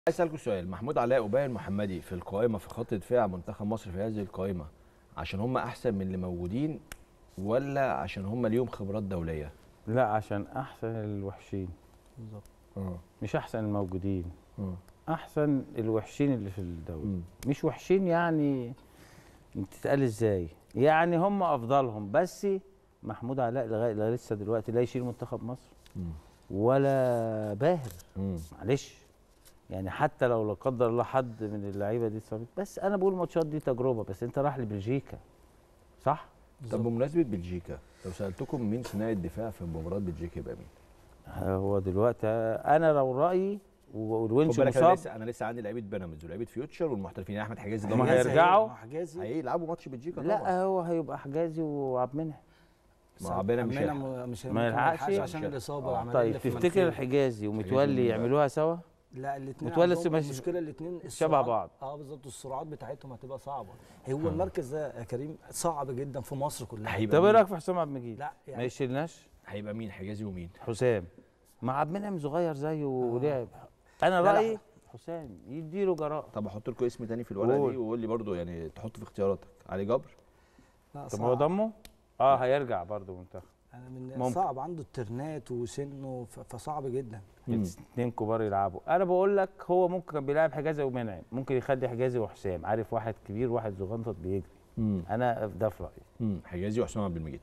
عايز اسالكم سؤال محمود علاء وباهي المحمدي في القائمه في خط دفاع منتخب مصر في هذه القائمه عشان هم احسن من اللي موجودين ولا عشان هم ليهم خبرات دوليه لا عشان احسن الوحشين بالظبط اه مش احسن الموجودين اه احسن الوحشين اللي في الدوري مم. مش وحشين يعني تتقال ازاي يعني هم افضلهم بس محمود علاء لغايه لغاية لسه دلوقتي لا يشيل منتخب مصر مم. ولا باهر مم. معلش يعني حتى لو لا قدر الله حد من اللعيبه دي اتصابت بس انا بقول الماتشات دي تجربه بس انت رايح لبلجيكا صح طب بمناسبه بلجيكا لو سالتكم مين ثنائي الدفاع في مباراه بلجيكا يبقى مين؟ هو دلوقتي انا لو رايي خد والونش بالك انا مصاب لسه انا لسه عندي لعيبه بيراميدز ولعيبه فيوتشر والمحترفين يعني احمد حجازي ده هما مهاجم. هيرجعوا؟ مع حجازي هيلعبوا ماتش بلجيكا طبعا لا هو هيبقى حجازي وعبد المنعم مع عبنا مش عبنا هيلحق. م- مش ما يلحقش؟ عشان مش الاصابه آه. والعمليه طيب اللي في تفتكر مناخيره. حجازي ومتولي من- يعملوها سوا لا الاثنين متولي السماشي. المشكله الاثنين شبه بعض. اه بالظبط السرعات بتاعتهم هتبقى صعبه هو المركز ده يا كريم صعب جدا في مصر كلها هيبقى طب ايه مين؟ رايك في حسام عبد المجيد لا ما يعني يشيلناش هيبقى مين حجازي ومين؟ حسام مع عبد المنعم صغير زيه ولعب انا لا، لا. رايي حسام يديله جراء طب احط لكم اسم تاني في الورقه قول. دي وقول لي برضو يعني تحط في اختياراتك علي جبر لا طب هو صعب. ضمه اه هيرجع برضه منتخب انا من ممكن. صعب عنده الترنات وسنه ف- فصعب جدا مم. اتنين كبار يلعبوا انا بقول لك هو ممكن كان بيلعب حجازي ومنعم ممكن يخلي حجازي وحسام عارف واحد كبير واحد صغنطط بيجري امم انا ده في رايي امم حجازي وحسام عبد المجيد